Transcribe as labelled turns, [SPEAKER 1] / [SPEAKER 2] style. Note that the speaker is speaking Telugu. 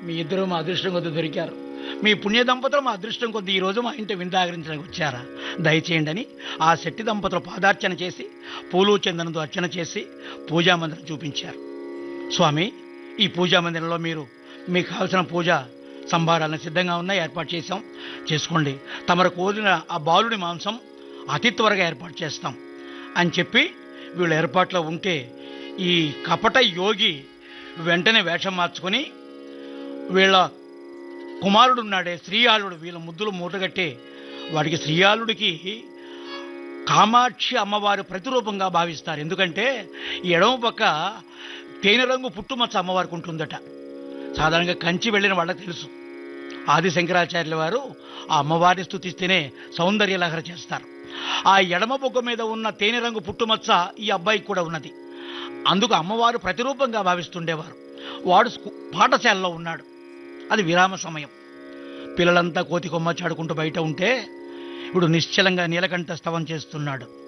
[SPEAKER 1] మీ ఇద్దరు మా అదృష్టం కొద్ది దొరికారు మీ పుణ్య దంపతులు మా అదృష్టం కొద్ది ఈరోజు మా ఇంటి విందాగరించడానికి వచ్చారా దయచేయండి అని ఆ శెట్టి దంపతులు పాదార్చన చేసి పూలు చందనంతో అర్చన చేసి పూజా మందిరం చూపించారు స్వామి ఈ పూజా మందిరంలో మీరు మీకు కావాల్సిన పూజ సంభారాలను సిద్ధంగా ఉన్నాయి ఏర్పాటు చేశాం చేసుకోండి తమరు కోరిన ఆ బాలుడి మాంసం అతి త్వరగా ఏర్పాటు చేస్తాం అని చెప్పి వీళ్ళు ఏర్పాట్లో ఉంటే ఈ కపట యోగి వెంటనే వేషం మార్చుకొని వీళ్ళ కుమారుడు ఉన్నాడే శ్రీయాళుడు వీళ్ళ ముద్దులు మూటగట్టే వాడికి శ్రీయాళుడికి కామాక్షి అమ్మవారి ప్రతిరూపంగా భావిస్తారు ఎందుకంటే ఈ ఎడమ పక్క తేనె రంగు పుట్టుమచ్చ అమ్మవారికి ఉంటుందట సాధారణంగా కంచి వెళ్ళిన వాళ్ళకి తెలుసు ఆది శంకరాచార్యుల వారు ఆ అమ్మవారిని స్థుతిస్తేనే సౌందర్య లహర చేస్తారు ఆ ఎడమ బొగ్గ మీద ఉన్న తేనె రంగు పుట్టుమచ్చ ఈ అబ్బాయికి కూడా ఉన్నది అందుకు అమ్మవారు ప్రతిరూపంగా భావిస్తుండేవారు వాడు స్కూ- పాఠశాలలో ఉన్నాడు అది విరామ సమయం పిల్లలంతా కోతి కొమ్మ చాడుకుంటూ బయట ఉంటే ఇప్పుడు నిశ్చలంగా నీలకంఠ స్తవం చేస్తున్నాడు